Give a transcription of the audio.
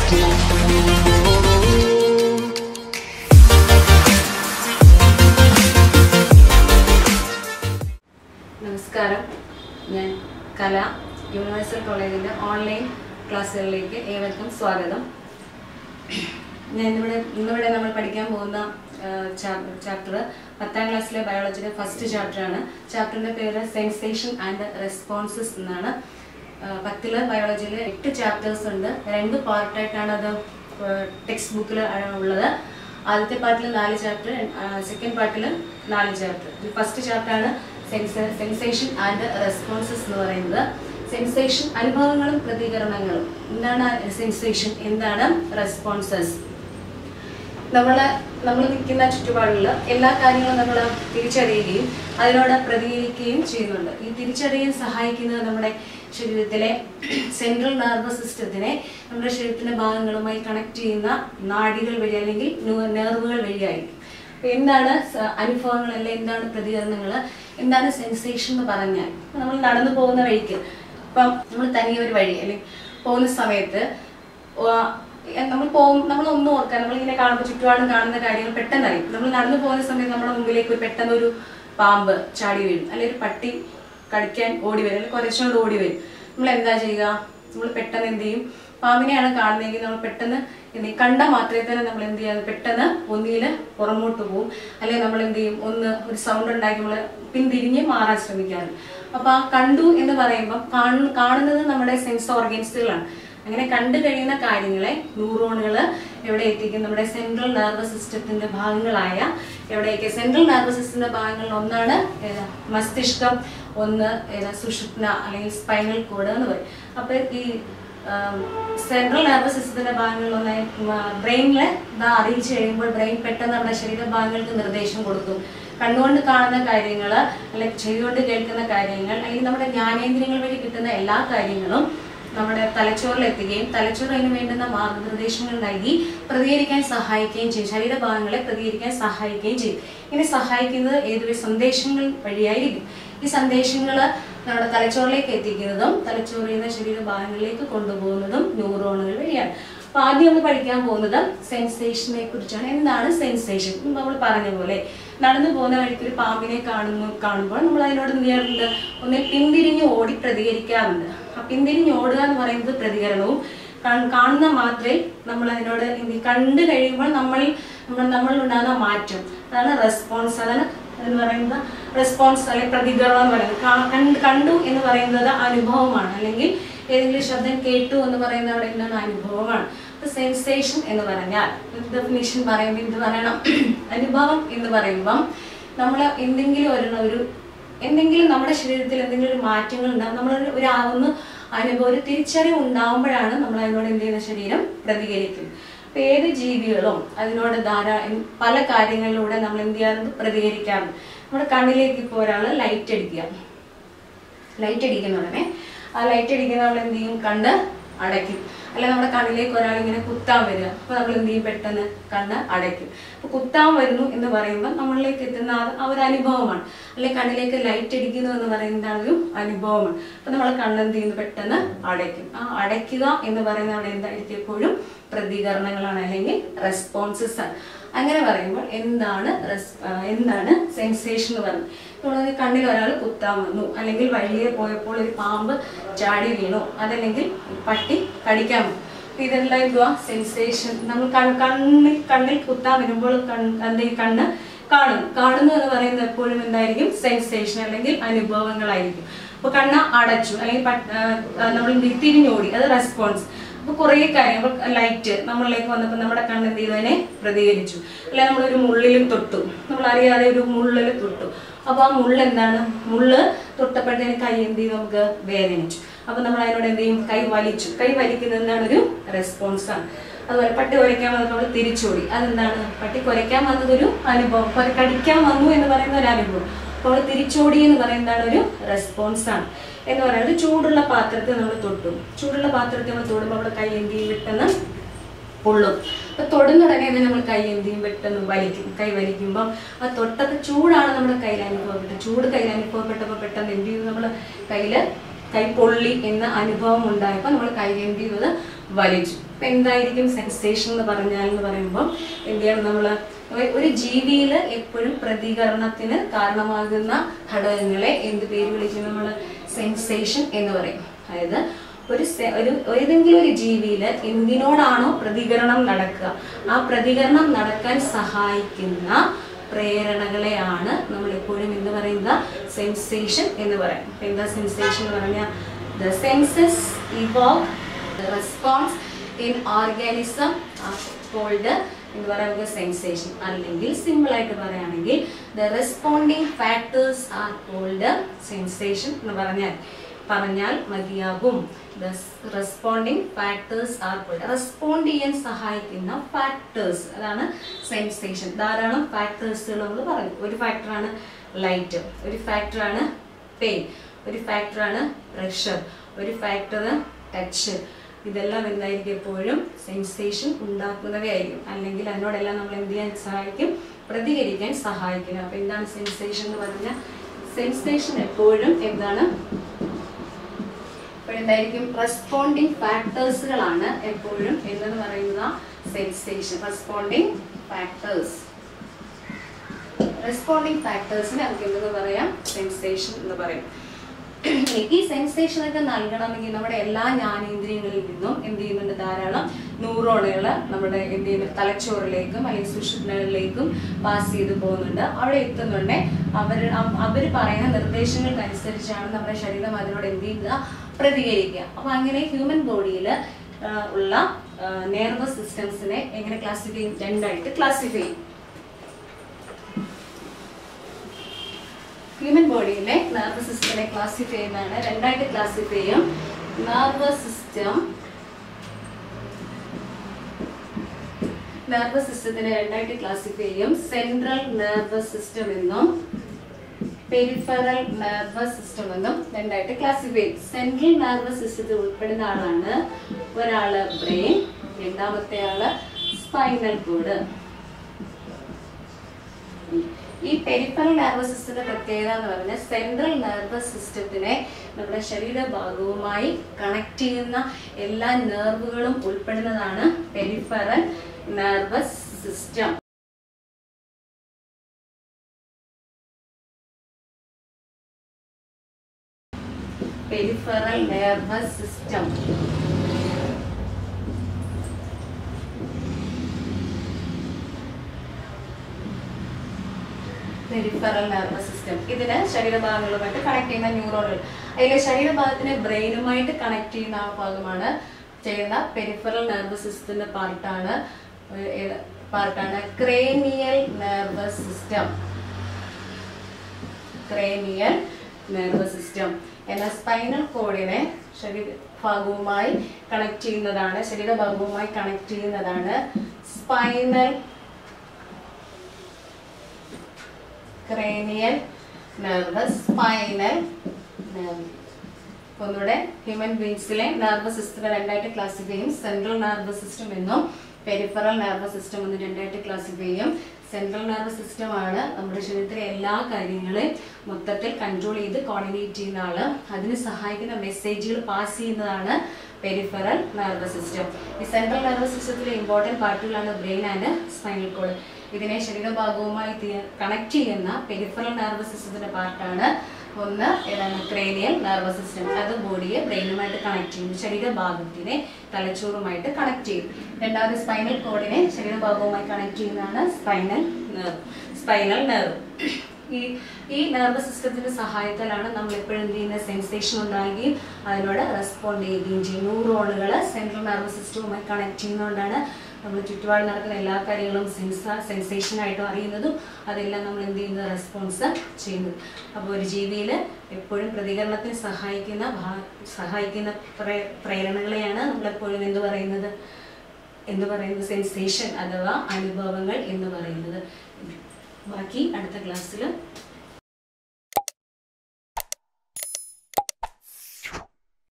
നമസ്കാരം ഞാൻ കല യൂണിവേഴ്സൽ കോളേജിൻ്റെ ഓൺലൈൻ ക്ലാസ്സുകളിലേക്ക് ഏവർക്കും സ്വാഗതം ഞാൻ ഇന്നിവിടെ ഇന്നിവിടെ നമ്മൾ പഠിക്കാൻ പോകുന്ന ചാപ്റ്റർ പത്താം ക്ലാസ്സിലെ ബയോളജിയുടെ ഫസ്റ്റ് ചാപ്റ്ററാണ് ചാപ്റ്ററിൻ്റെ പേര് സെൻസേഷൻ ആൻഡ് റെസ്പോൺസസ് എന്നാണ് ആ, പത്തില് ബയോളജിയിൽ എട്ട് ചാപ്റ്റേഴ്സ് ഉണ്ട് രണ്ട് പാർട്ടായിട്ടാണ് അത് ടെക്സ്റ്റ് ബുക്കിൽ ഉള്ളത് ആദ്യത്തെ പാർട്ടിൽ നാല് ചാപ്റ്റർ സെക്കൻഡ് പാർട്ടിൽ നാല് ചാപ്റ്റർ ഫസ്റ്റ് ചാപ്റ്ററാണ് സെൻസേഷൻ ആൻഡ് റെസ്പോൺസസ് എന്ന് പറയുന്നത് സെൻസേഷൻ അനുഭവങ്ങളും പ്രതികരണങ്ങളും എന്താണ് സെൻസേഷൻ എന്താണ് റെസ്പോൺസസ് നമ്മള് നമ്മൾ നിൽക്കുന്ന ചുറ്റുപാടിൽ എല്ലാ കാര്യങ്ങളും നമ്മൾ തിരിച്ചറിയുകയും അതിനോട് പ്രതികരിക്കുകയും ചെയ്യുന്നുണ്ട് ഈ തിരിച്ചറിയാൻ സഹായിക്കുന്നത് നമ്മുടെ ശരീരത്തിലെ സെൻട്രൽ നെർവസ് സിസ്റ്റത്തിനെ നമ്മുടെ ശരീരത്തിന്റെ ഭാഗങ്ങളുമായി കണക്ട് ചെയ്യുന്ന നാഡികൾ വഴി അല്ലെങ്കിൽ നെർവുകൾ വഴിയായിരിക്കും അപ്പൊ എന്താണ് സ- അനുഭവങ്ങൾ അല്ലെങ്കിൽ എന്താണ് പ്രതികരണങ്ങൾ എന്താണ് സെൻസേഷൻ എന്ന് പറഞ്ഞാൽ ഇപ്പൊ നമ്മൾ നടന്നു പോകുന്ന വഴിക്ക് ഇപ്പം നമ്മൾ തനിയെ ഒരു വഴി അല്ലെങ്കിൽ പോകുന്ന സമയത്ത് ആ, നമ്മൾ പോകും നമ്മൾ ഒന്നും ഓർക്കാൻ നമ്മളിങ്ങനെ കാണുമ്പോൾ ചുറ്റുപാടും കാണുന്ന കാര്യങ്ങൾ പെട്ടെന്ന് അറിയും നമ്മൾ നടന്നു പോകുന്ന സമയത്ത് നമ്മുടെ മുമ്പിലേക്ക് ഒരു പെട്ടെന്ന് ഒരു പാമ്പ് ചാടി വീഴും അല്ലെങ്കിൽ ഒരു പട്ടി കടിക്കാൻ ഓടി വരും അല്ലെങ്കിൽ കുറച്ചുകൊണ്ട് ഓടി വരും നമ്മൾ എന്താ ചെയ്യുക നമ്മൾ പെട്ടെന്ന് എന്ത് ചെയ്യും പാമ്പിനെയാണ് കാണുന്നതെങ്കിൽ നമ്മൾ പെട്ടെന്ന് എന്ത് ചെയ്യും കണ്ട മാത്രമേ തന്നെ നമ്മൾ എന്ത് ചെയ്യാം പെട്ടെന്ന് ഒന്നിയിൽ പുറമോട്ട് പോകും അല്ലെങ്കിൽ നമ്മൾ എന്ത് ചെയ്യും ഒന്ന് ഒരു സൗണ്ട് ഉണ്ടാക്കി നമ്മൾ പിന്തിരിഞ്ഞ് മാറാൻ ശ്രമിക്കാറുണ്ട് അപ്പൊ ആ കണ്ടു എന്ന് പറയുമ്പോൾ കാണു- കാണുന്നത് നമ്മുടെ സെൻസ് ഓർഗൻസുകളാണ് അങ്ങനെ കണ്ടു കഴിയുന്ന കാര്യങ്ങളെ ന്യൂറോണുകൾ എവിടെ എത്തിക്കും നമ്മുടെ സെൻട്രൽ നെർവസ് സിസ്റ്റത്തിന്റെ ഭാഗങ്ങളായ എവിടെയൊക്കെ സെൻട്രൽ നെർവസ് സിസ്റ്റത്തിന്റെ ഭാഗങ്ങളിൽ ഒന്നാണ് ഏതാ? മസ്തിഷ്കം ഒന്ന് ഏതാ? സുഷുപ്ന അല്ലെങ്കിൽ സ്പൈനൽ കോഡ് എന്ന് പറയും അപ്പൊ ഈ സെൻട്രൽ നെർവസ് സിസ്റ്റത്തിന്റെ ഭാഗങ്ങളിൽ ഒന്ന് ബ്രെയിനിലെ ഇതാ അറിയിച്ചു കഴിയുമ്പോൾ ബ്രെയിൻ പെട്ടെന്ന് നമ്മുടെ ശരീരഭാഗങ്ങൾക്ക് നിർദ്ദേശം കൊടുക്കും കണ്ണുകൊണ്ട് കാണുന്ന കാര്യങ്ങൾ അല്ലെങ്കിൽ ചെവികൊണ്ട് കേൾക്കുന്ന കാര്യങ്ങൾ അല്ലെങ്കിൽ നമ്മുടെ ജ്ഞാനേന്ദ്രിയങ്ങൾ വഴി കിട്ടുന്ന എല്ലാ കാര്യങ്ങളും നമ്മുടെ തലച്ചോറിൽ എത്തുകയും തലച്ചോറ് അതിന് വേണ്ടുന്ന മാർഗനിർദ്ദേശങ്ങൾ നൽകി പ്രതികരിക്കാൻ സഹായിക്കുകയും ചെയ്യും ശരീരഭാഗങ്ങളെ പ്രതികരിക്കാൻ സഹായിക്കുകയും ചെയ്യും ഇങ്ങനെ സഹായിക്കുന്നത് ഏതൊരു സന്ദേശങ്ങൾ വഴിയായിരിക്കും ഈ സന്ദേശങ്ങൾ നമ്മുടെ തലച്ചോറിലേക്ക് എത്തിക്കുന്നതും തലച്ചോറിൽ നിന്ന് ശരീരഭാഗങ്ങളിലേക്ക് കൊണ്ടുപോകുന്നതും ന്യൂറോണുകൾ വഴിയാണ് അപ്പൊ ആദ്യം നമ്മൾ പഠിക്കാൻ പോകുന്നത് സെൻസേഷനെ കുറിച്ചാണ് എന്താണ് സെൻസേഷൻ നമ്മൾ പറഞ്ഞ പോലെ നടന്നു പോകുന്ന വഴിക്ക് ഒരു പാമ്പിനെ കാണുന്നു കാണുമ്പോൾ നമ്മൾ അതിനോട് എന്ത് ചെയ്യാറുണ്ട് ഒന്ന് പിന്തിരിഞ്ഞ് ഓടി പ്രതികരിക്കാറുണ്ട് ആ പിന്തിരിഞ്ഞ് ഓടുക എന്ന് പറയുന്നത് പ്രതികരണവും കാണ്- കാണുന്ന മാത്രമേ നമ്മൾ അതിനോട് എന്ത് ചെയ്യും? കണ്ടു കഴിയുമ്പോൾ നമ്മളിൽ നമ്മൾ നമ്മളിൽ ഉണ്ടാകുന്ന മാറ്റം അതാണ് റെസ്പോൺസ് അതാണ് എന്ന് പറയുന്നത് റെസ്പോൺസ് അല്ലെങ്കിൽ പ്രതികരണം എന്ന് പറയുന്നത് കാ- കണ്ട്- കണ്ടു എന്ന് പറയുന്നത് അനുഭവമാണ് അല്ലെങ്കിൽ ഏതെങ്കിലും ശബ്ദം കേട്ടു എന്ന് പറയുന്നത് അവിടെ എന്താണ് അനുഭവമാണ് സെൻസേഷൻ എന്ന് പറഞ്ഞാൽ ഡെഫിനേഷൻ പറയുമ്പോൾ എന്ത് പറയണം അനുഭവം എന്ന് പറയുമ്പം നമ്മൾ എന്തെങ്കിലും ഒരു ഒരു എന്തെങ്കിലും നമ്മുടെ ശരീരത്തിൽ എന്തെങ്കിലും ഒരു മാറ്റങ്ങൾ ഉണ്ടാകും നമ്മൾ ഒരു ആ- ഒന്ന് അനുഭവം ഒരു തിരിച്ചറിവ് ഉണ്ടാകുമ്പോഴാണ് നമ്മൾ അതിനോട് എന്ത് ചെയ്യുന്ന ശരീരം പ്രതികരിക്കുന്നത് അപ്പൊ ഏത് ജീവികളും അതിനോട് ധാരാളം പല കാര്യങ്ങളിലൂടെ നമ്മൾ എന്ത് ചെയ്യാറുണ്ട് പ്രതികരിക്കാറുണ്ട് നമ്മുടെ കണ്ണിലേക്ക് ഇപ്പോൾ ഒരാൾ ലൈറ്റ് അടിക്കുക ലൈറ്റ് അടിക്കുന്ന ഉടനെ ആ ലൈറ്റ് അടിക്കുന്ന നമ്മൾ എന്ത് ചെയ്യും കണ്ണ് അടയ്ക്കും അല്ല നമ്മുടെ കണ്ണിലേക്ക് ഒരാൾ ഇങ്ങനെ കുത്താൻ വരിക അപ്പൊ നമ്മൾ എന്ത് ചെയ്യും പെട്ടെന്ന് കണ്ണ് അടയ്ക്കും അപ്പൊ കുത്താൻ വരുന്നു എന്ന് പറയുമ്പോൾ നമ്മളിലേക്ക് എത്തുന്ന ആ- ആ ഒരു അനുഭവമാണ് അല്ലെ കണ്ണിലേക്ക് ലൈറ്റ് അടിക്കുന്നു എന്ന് പറയുന്നത് ഒരു അനുഭവമാണ് അപ്പൊ നമ്മൾ കണ്ണ് എന്ത് ചെയ്യുന്നു പെട്ടെന്ന് അടയ്ക്കും ആ അടയ്ക്കുക എന്ന് പറയുന്നത് അവിടെ എന്തായിരിക്കും എപ്പോഴും പ്രതികരണങ്ങളാണ് അല്ലെങ്കിൽ റെസ്പോൺസസ് ആണ് അങ്ങനെ പറയുമ്പോൾ എന്താണ് res- ആ, എന്താണ് സെൻസേഷൻ എന്ന് പറയുന്നത് നമ്മളൊരു കണ്ണിൽ ഒരാൾ കുത്താൻ വന്നു അല്ലെങ്കിൽ വഴിയെ പോയപ്പോൾ ഒരു പാമ്പ് ചാടി വീണു അതല്ലെങ്കിൽ പട്ടി കടിക്കാൻ വന്നു അപ്പൊ ഇതെല്ലാം എന്തുവാ സെൻസേഷൻ നമ്മൾ കൺ- കണ്ണിൽ കണ്ണിൽ കുത്താൻ വരുമ്പോൾ കൺ- എന്ത് ഈ കണ്ണ് കാണും കാണുന്നു എന്ന് പറയുന്നത് എപ്പോഴും എന്തായിരിക്കും സെൻസേഷൻ അല്ലെങ്കിൽ അനുഭവങ്ങളായിരിക്കും അപ്പൊ കണ്ണ് അടച്ചു അല്ലെങ്കിൽ പട്ട്- ആ, ആ, നമ്മൾ എന്ത് ചെയ്യും? തിരിഞ്ഞോടി അത് റെസ്പോൺസ് അപ്പൊ കുറേ കാര്യങ്ങൾ ലൈറ്റ് നമ്മളിലേക്ക് വന്നപ്പോൾ നമ്മുടെ കണ്ണ് എന്ത് ചെയ്തു അതിനെ പ്രതികരിച്ചു അല്ലെ നമ്മളൊരു മുള്ളിലും തൊട്ടു നമ്മൾ അറിയാതെ ഒരു മുള്ളിൽ തൊട്ടു അപ്പൊ ആ മുള്ള എന്താണ് മുള്ള് തൊട്ടപ്പോഴത്തേന് കൈ എന്ത് ചെയ്തു നമുക്ക് വേദനിച്ചു അപ്പൊ നമ്മൾ അതിനോട് എന്ത് ചെയ്യും കൈ വലിച്ചു കൈ വലിക്കുന്നത് എന്താണ് ഒരു റെസ്പോൺസ് ആണ് അതുപോലെ പട്ടി കുരയ്ക്കാൻ വന്നത് നമ്മൾ തിരിച്ചോടി അതെന്താണ് പട്ടി കുരയ്ക്കാൻ വന്നത് ഒരു അനുഭവം കുര- കടിക്കാൻ വന്നു എന്ന് പറയുന്ന ഒരു അനുഭവം അപ്പോൾ തിരിച്ചോടി എന്ന് പറയുന്നതാണ് ഒരു റെസ്പോൺസ് ആണ് എന്ന് പറയുന്നത് ചൂടുള്ള പാത്രത്തിൽ നമ്മൾ തൊട്ടു ചൂടുള്ള പാത്രത്തിൽ നമ്മൾ തൊടുമ്പോൾ അവിടെ കൈ എന്ത് ചെയ്യും പെട്ടെന്ന് പൊള്ളും അപ്പൊ തൊടുന്ന ഉടനെ തന്നെ നമ്മൾ കൈ എന്ത് ചെയ്യും പെട്ടെന്ന് വലിക്കും കൈ വലിക്കുമ്പോൾ ആ തൊട്ടത് ചൂടാണ് നമ്മുടെ കയ്യിൽ അനുഭവപ്പെട്ടത് ചൂട് കയ്യിൽ അനുഭവപ്പെട്ടപ്പോൾ പെട്ടെന്ന് എന്ത് ചെയ്തു നമ്മൾ കയ്യില് കൈ പൊള്ളി എന്ന അനുഭവം ഉണ്ടായപ്പോൾ നമ്മൾ കൈ എന്ത് ചെയ്തത് വലിച്ചു അപ്പൊ എന്തായിരിക്കും സെൻസേഷൻ എന്ന് പറഞ്ഞാൽ എന്ന് പറയുമ്പോൾ എന്ത് ചെയ്യണം നമ്മൾ ഒരു ജീവിയിൽ എപ്പോഴും പ്രതികരണത്തിന് കാരണമാകുന്ന ഘടകങ്ങളെ എന്ത് പേര് വിളിക്കും നമ്മൾ സെൻസേഷൻ എന്ന് പറയും അതായത് ഒരു സെ- ഒരു ഏതെങ്കിലും ഒരു ജീവിയിൽ എന്തിനോടാണോ പ്രതികരണം നടക്കുക ആ പ്രതികരണം നടക്കാൻ സഹായിക്കുന്ന പ്രേരണകളെയാണ് നമ്മൾ എപ്പോഴും എന്ന് പറയുന്നത് സെൻസേഷൻ എന്ന് പറയും അപ്പൊ എന്താ സെൻസേഷൻ എന്ന് പറഞ്ഞാൽ the senses evoke response in organism called എന്ന് പറയുന്നത് സെൻസേഷൻ അല്ലെങ്കിൽ സിമ്പിൾ ആയിട്ട് പറയുകയാണെങ്കിൽ the responding factors are called sensation എന്ന് പറഞ്ഞാൽ പറഞ്ഞാൽ മതിയാകും responding factors are called respond ചെയ്യാൻ സഹായിക്കുന്ന ഫാക്ടേഴ്സ് അതാണ് സെൻസേഷൻ ധാരാളം ഫാക്ടേഴ്സുകൾ നമ്മൾ പറഞ്ഞു ഒരു ഫാക്ടറാണ് ലൈറ്റ് ഒരു ഫാക്ടറാണ് പെയിൻ ഒരു ഫാക്ടറാണ് പ്രഷർ ഒരു ഫാക്ടർ ടച്ച് ഇതെല്ലാം എന്തായിരിക്കും എപ്പോഴും സെൻസേഷൻ ഉണ്ടാക്കുന്നവയായിരിക്കും അല്ലെങ്കിൽ അതിനോടെല്ലാം നമ്മൾ എന്ത് ചെയ്യാൻ സഹായിക്കും പ്രതികരിക്കാൻ സഹായിക്കണം അപ്പൊ എന്താണ് സെൻസേഷൻ എന്ന് പറഞ്ഞാൽ സെൻസേഷൻ എപ്പോഴും എന്താണ് എപ്പോഴെന്തായിരിക്കും റെസ്പോണ്ടിങ് ഫാക്ടേഴ്സുകളാണ് എപ്പോഴും എന്തെന്ന് പറയുന്നത് സെൻസേഷൻ റെസ്പോണ്ടിങ് ഫാക്ടേഴ്സ് റെസ്പോണ്ടിങ് ഫാക്ടേഴ്സിനെ നമുക്ക് എന്തെന്ന് പറയാം സെൻസേഷൻ എന്ന് പറയും ഈ സെൻസേഷൻ ഒക്കെ നൽകണമെങ്കിൽ നമ്മുടെ എല്ലാ ജ്ഞാനേന്ദ്രിയങ്ങളിൽ നിന്നും എന്ത് ചെയ്യുന്നുണ്ട് ധാരാളം ന്യൂറോണുകൾ നമ്മുടെ എന്ത് ചെയ്യുന്നു തലച്ചോറിലേക്കും അല്ലെങ്കിൽ സുഷുപ്നകളിലേക്കും പാസ് ചെയ്ത് പോകുന്നുണ്ട് അവിടെ എത്തുന്നുണ്ട് അവർ അവർ പറയുന്ന നിർദ്ദേശങ്ങൾക്കനുസരിച്ചാണ് നമ്മുടെ ശരീരം അതിനോട് എന്ത് ചെയ്യുക പ്രതികരിക്കുക അപ്പൊ അങ്ങനെ ഹ്യൂമൻ ബോഡിയിൽ ഉള്ള നെർവസ് സിസ്റ്റംസിനെ എങ്ങനെ ക്ലാസിഫൈ ചെയ്യും രണ്ടായിട്ട് ക്ലാസിഫൈ ചെയ്യും ഹ്യൂമൻ ബോഡിയിലെ നെർവസ് സിസ്റ്റത്തിനെ ക്ലാസിഫൈ ചെയ്യുന്നതാണ് രണ്ടായിട്ട് ക്ലാസിഫൈ ചെയ്യും നെർവസ് സിസ്റ്റം നെർവസ് സിസ്റ്റത്തിനെ രണ്ടായിട്ട് ക്ലാസിഫൈ ചെയ്യും സെൻട്രൽ നെർവസ് സിസ്റ്റം എന്നും പെരിഫറൽ നെർവസ് സിസ്റ്റം എന്നും രണ്ടായിട്ട് ക്ലാസിഫൈ ചെയ്യും സെൻട്രൽ നെർവസ് സിസ്റ്റത്തിൽ ഉൾപ്പെടുന്ന ആളാണ് ഒരാള് ബ്രെയിൻ രണ്ടാമത്തെ ആള് സ്പൈനൽ കോഡ് ഈ പെരിഫറൽ നെർവസ് സിസ്റ്റത്തിന്റെ പ്രത്യേകത എന്ന് പറഞ്ഞാൽ സെൻട്രൽ നെർവസ് സിസ്റ്റത്തിനെ നമ്മുടെ ശരീരഭാഗവുമായി കണക്ട് ചെയ്യുന്ന എല്ലാ നെർവുകളും ഉൾപ്പെടുന്നതാണ് peripheral nervous system peripheral nervous system peripheral nervous system ഇതിന് ശരീരഭാഗങ്ങളുമായിട്ട് കണക്ട് ചെയ്യുന്ന ന്യൂറോണുകൾ അതിലെ ശരീരഭാഗത്തിനെ ബ്രെയിനുമായിട്ട് കണക്ട് ചെയ്യുന്ന ആ ഭാഗമാണ് ചെയ്യുന്ന പെരിഫറൽ നെർവസ് സിസ്റ്റത്തിന്റെ പാർട്ടാണ് പാർട്ടാണ് cranial nervous system cranial nervous system എന്നാൽ സ്പൈനൽ കോഡിനെ ശരീര ഭാഗവുമായി കണക്ട് ചെയ്യുന്നതാണ് ശരീരഭാഗവുമായി കണക്ട് ചെയ്യുന്നതാണ് spinal cranial nervous spinal nerve ഒന്നുകൂടെ ഹ്യൂമൻ ബീങ്സിലെ നെർവസ് സിസ്റ്റത്തെ രണ്ടായിട്ട് ക്ലാസിഫൈ ചെയ്യും സെൻട്രൽ നെർവസ് സിസ്റ്റം എന്നും പെരിഫറൽ നെർവസ് സിസ്റ്റം എന്നും രണ്ടായിട്ട് ക്ലാസിഫൈ ചെയ്യും സെൻട്രൽ നെർവസ് സിസ്റ്റം ആണ് നമ്മുടെ ശരീരത്തിലെ എല്ലാ കാര്യങ്ങളെയും മൊത്തത്തിൽ കൺട്രോൾ ചെയ്ത് കോർഡിനേറ്റ് ചെയ്യുന്ന ആള് അതിന് സഹായിക്കുന്ന മെസ്സേജുകൾ പാസ് ചെയ്യുന്നതാണ് പെരിഫറൽ നെർവസ് സിസ്റ്റം ഈ സെൻട്രൽ നെർവസ് സിസ്റ്റത്തിലെ ഇമ്പോർട്ടൻറ്റ് പാർട്ടുകളാണ് ബ്രെയിൻ ആൻഡ് സ്പൈനൽ കോഡ് ഇതിനെ ശരീരഭാഗവുമായി കണക്ട് ചെയ്യുന്ന പെരിഫറൽ നെർവസ് സിസ്റ്റത്തിന്റെ പാർട്ടാണ് ഒന്ന് ഏതാണ് ക്രേനിയൽ നെർവസ് സിസ്റ്റം അത് ബോഡിയെ ബ്രെയിനുമായിട്ട് കണക്ട് ചെയ്യും ശരീരഭാഗത്തിനെ തലച്ചോറുമായിട്ട് കണക്ട് ചെയ്യും രണ്ടാമത് സ്പൈനൽ കോഡിനെ ശരീരഭാഗവുമായി കണക്ട് ചെയ്യുന്നതാണ് സ്പൈനൽ നെർവ് സ്പൈനൽ നെർവ് ഈ ഈ നെർവസ് സിസ്റ്റത്തിന്റെ സഹായത്താലാണ് നമ്മൾ എപ്പോഴും എന്ത് ചെയ്യുന്ന സെൻസേഷൻ ഉണ്ടാകുകയും അതിനോട് റെസ്പോണ്ട് ചെയ്യുകയും ചെയ്യും ന്യൂറോണുകൾ സെൻട്രൽ നെർവസ് സിസ്റ്റവുമായി കണക്ട് ചെയ്യുന്നതുകൊണ്ടാണ് നമ്മൾ ചുറ്റുപാട് നടക്കുന്ന എല്ലാ കാര്യങ്ങളും സെൻസ സെൻസേഷനായിട്ടും അറിയുന്നതും അതെല്ലാം നമ്മൾ എന്ത് ചെയ്യുന്നത് റെസ്പോൺസ് ചെയ്യുന്നത് അപ്പോൾ ഒരു ജീവിയിൽ എപ്പോഴും പ്രതികരണത്തിന് സഹായിക്കുന്ന ഭാ- സഹായിക്കുന്ന പ്രേ- പ്രേരണകളെയാണ് നമ്മളെപ്പോഴും എന്ത് പറയുന്നത് എന്ന് പറയുന്നത് സെൻസേഷൻ അഥവാ അനുഭവങ്ങൾ എന്ന് പറയുന്നത് ബാക്കി അടുത്ത ക്ലാസ്സിൽ